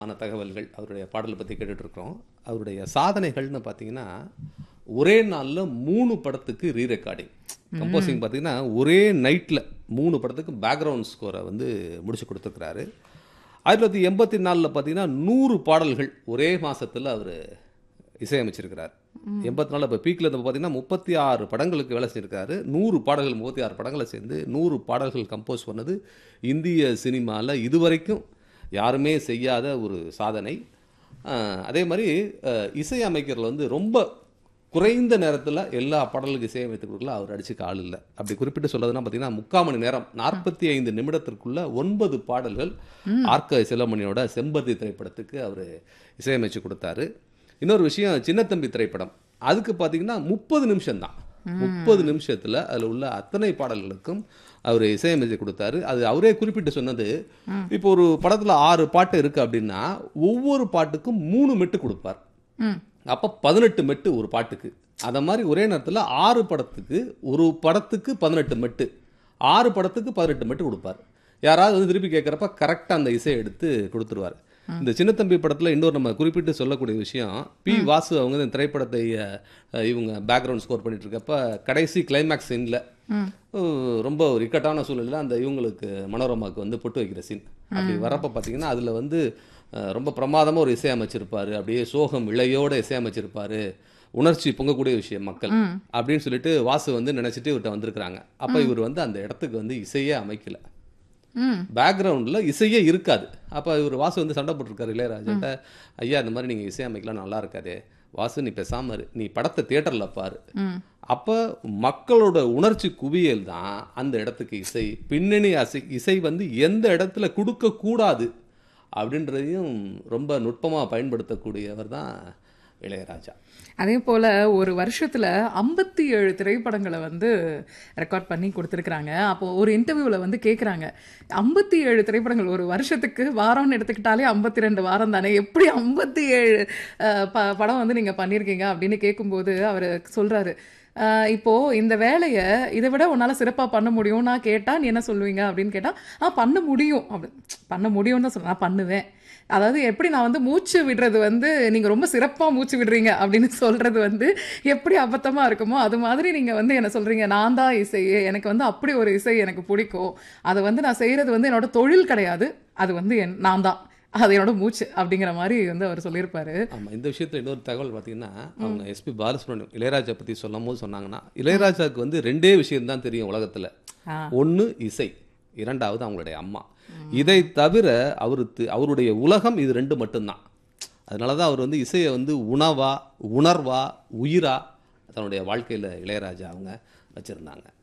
ஆன தகவல்கள் அவருடைய பாடலை பற்றி கேட்டுட்டு இருக்கிறோம் அவருடைய சாதனைகள்னு பார்த்தீங்கன்னா ஒரே நாளில் மூணு படத்துக்கு ரீ ரெக்கார்டிங் கம்போசிங் பார்த்தீங்கன்னா ஒரே நைட்டில் மூணு படத்துக்கு பேக்ரவுண்ட் ஸ்கோரை வந்து முடிச்சு கொடுத்துருக்கிறாரு ஆயிரத்தி தொள்ளாயிரத்தி எண்பத்தி நாலில் பார்த்தீங்கன்னா நூறு பாடல்கள் ஒரே மாசத்துல அவர் இசையமைச்சிருக்கிறார் எண்பத்தி நாலில் இப்போ பீக்கில் இருந்து பார்த்தீங்கன்னா முப்பத்தி ஆறு படங்களுக்கு வேலை செஞ்சிருக்காரு நூறு பாடல்கள் முப்பத்தி ஆறு படங்களை சேர்ந்து நூறு பாடல்கள் கம்போஸ் பண்ணது இந்திய சினிமாவில் இதுவரைக்கும் யாருமே செய்யாத ஒரு சாதனை அஹ், அதே மாதிரி அஹ், இசை அமைக்கிறதுல வந்து ரொம்ப குறைந்த நேரத்தில் எல்லா பாடலுக்கு இசையமைத்து கொடுக்கல அவர் அடிச்சுக்க ஆள் இல்லை அப்படி குறிப்பிட்டு சொல்லதுன்னா பார்த்தீங்கன்னா முக்கால் மணி நேரம் நாற்பத்தி ஐந்து நிமிடத்திற்குள்ள ஒன்பது பாடல்கள் ஆர்க்க செல்லமணியோட செம்பருத்தி திரைப்படத்துக்கு அவர் இசையமைச்சு கொடுத்தாரு இன்னொரு விஷயம் சின்னத்தம்பி திரைப்படம் அதுக்கு பார்த்தீங்கன்னா முப்பது நிமிஷம் தான் முப்பது நிமிஷத்தில் அதில் உள்ள அத்தனை பாடல்களுக்கும் அவர் இசையமைச்சு கொடுத்தாரு அது அவரே குறிப்பிட்டு சொன்னது இப்போ ஒரு படத்தில் ஆறு பாட்டு இருக்கு அப்படின்னா ஒவ்வொரு பாட்டுக்கும் மூணு மெட்டு கொடுப்பார் ம் அப்போ பதினெட்டு மெட்டு ஒரு பாட்டுக்கு அதை மாதிரி ஒரே நேரத்தில் ஆறு படத்துக்கு ஒரு படத்துக்கு பதினெட்டு மெட்டு ஆறு படத்துக்கு பதினெட்டு மெட்டு கொடுப்பார் யாராவது வந்து திருப்பி கேட்குறப்ப கரெக்டாக அந்த இசையை எடுத்து கொடுத்துருவார் இந்த சின்னத்தம்பி படத்தில் இன்னொரு நம்ம குறிப்பிட்டு சொல்லக்கூடிய விஷயம் பி வாசு அவங்க இந்த திரைப்படத்தை அஹ், இவங்க பேக்ரவுண்ட் ஸ்கோர் பண்ணிட்டு இருக்கப்ப கடைசி கிளைமேக்ஸ் சீனில் ரொம்ப ஒரு இக்கட்டான சூழ்நிலையில் அந்த இவங்களுக்கு மனோரமாவுக்கு வந்து பொட்டு வைக்கிற சீன் அப்படி வரப்போ பார்த்தீங்கன்னா அதில் வந்து அஹ், ரொம்ப பிரமாதமாக ஒரு இசை அமைச்சிருப்பாரு அப்படியே சோகம் இழையோட இசை அமைச்சிருப்பாரு உணர்ச்சி பொங்கக்கூடிய விஷயம் மக்கள் அப்படின்னு சொல்லிட்டு வாசு வந்து நினைச்சிட்டு இவர்கிட்ட வந்திருக்கிறாங்க அப்போ இவர் வந்து அந்த இடத்துக்கு வந்து இசையே அமைக்கல ம் பேக்ரவுண்டில் இசையே இருக்காது அப்போ இவர் வாசு வந்து சண்டை போட்டிருக்காரு இளையராஜாட்ட ஐயா இந்த மாதிரி நீங்கள் இசை அமைக்கலாம் நல்லா இருக்காதே வாசு நீ பேசாம இரு நீ படத்தை தியேட்டரில் பாரு ம் அப்போ மக்களோட உணர்ச்சி குவியல் தான் அந்த இடத்துக்கு இசை பின்னணி அசை இசை வந்து எந்த இடத்துல கொடுக்க கூடாது அப்படின்றதையும் ரொம்ப நுட்பமாக பயன்படுத்தக்கூடியவர் தான் இளையராஜா அதே போல ஒரு வருஷத்துல ஐம்பத்தி ஏழு திரைப்படங்களை வந்து ரெக்கார்ட் பண்ணி கொடுத்துருக்குறாங்க அப்போ ஒரு இன்டர்வியூல வந்து கேக்குறாங்க ஐம்பத்தி ஏழு திரைப்படங்கள் ஒரு வருஷத்துக்கு வாரம்னு எடுத்துக்கிட்டாலே ஐம்பத்தி ரெண்டு வாரம் தானே எப்படி ஐம்பத்தி ஏழு படம் வந்து நீங்க பண்ணியிருக்கீங்க அப்படின்னு கேட்கும்போது அவர் சொல்றாரு அஹ், இப்போ இந்த வேலையை இதை விட உன்னால சிறப்பா பண்ண முடியும் நான் கேட்டா நீ என்ன சொல்லுவீங்க அப்படின்னு கேட்டா ஆ பண்ண முடியும் அப்படி பண்ண முடியும்னு தான் சொல்றேன் நான் பண்ணுவேன் அதாவது எப்படி நான் வந்து மூச்சு விடுறது வந்து நீங்க ரொம்ப சிறப்பா மூச்சு விடுறீங்க அப்படின்னு சொல்றது வந்து எப்படி அபத்தமா இருக்குமோ அது மாதிரி நீங்க வந்து என்ன சொல்றீங்க நான் தான் இசையே எனக்கு வந்து அப்படி ஒரு இசை எனக்கு பிடிக்கும் அதை வந்து நான் செய்யறது வந்து என்னோட தொழில் கிடையாது அது வந்து என் நான் தான் அது என்னோட மூச்சு அப்படிங்கிற மாதிரி வந்து அவர் சொல்லியிருப்பாரு ஆமாம் இந்த விஷயத்தில் இன்னொரு தகவல் பார்த்தீங்கன்னா அவங்க எஸ்பி பாலசுப்ரமணியம் இளையராஜா பற்றி சொல்லும் போது சொன்னாங்கன்னா இளையராஜாவுக்கு வந்து ரெண்டே விஷயம்தான் தெரியும் உலகத்தில் ஆ. ஒன்று இசை இரண்டாவது அவங்களுடைய அம்மா இதை தவிர அவருக்கு அவருடைய உலகம் இது ரெண்டு மட்டும்தான் அதனால தான் அவர் வந்து இசையை வந்து உணவா உணர்வா உயிரா தன்னுடைய வாழ்க்கையில் இளையராஜா அவங்க வச்சுருந்தாங்க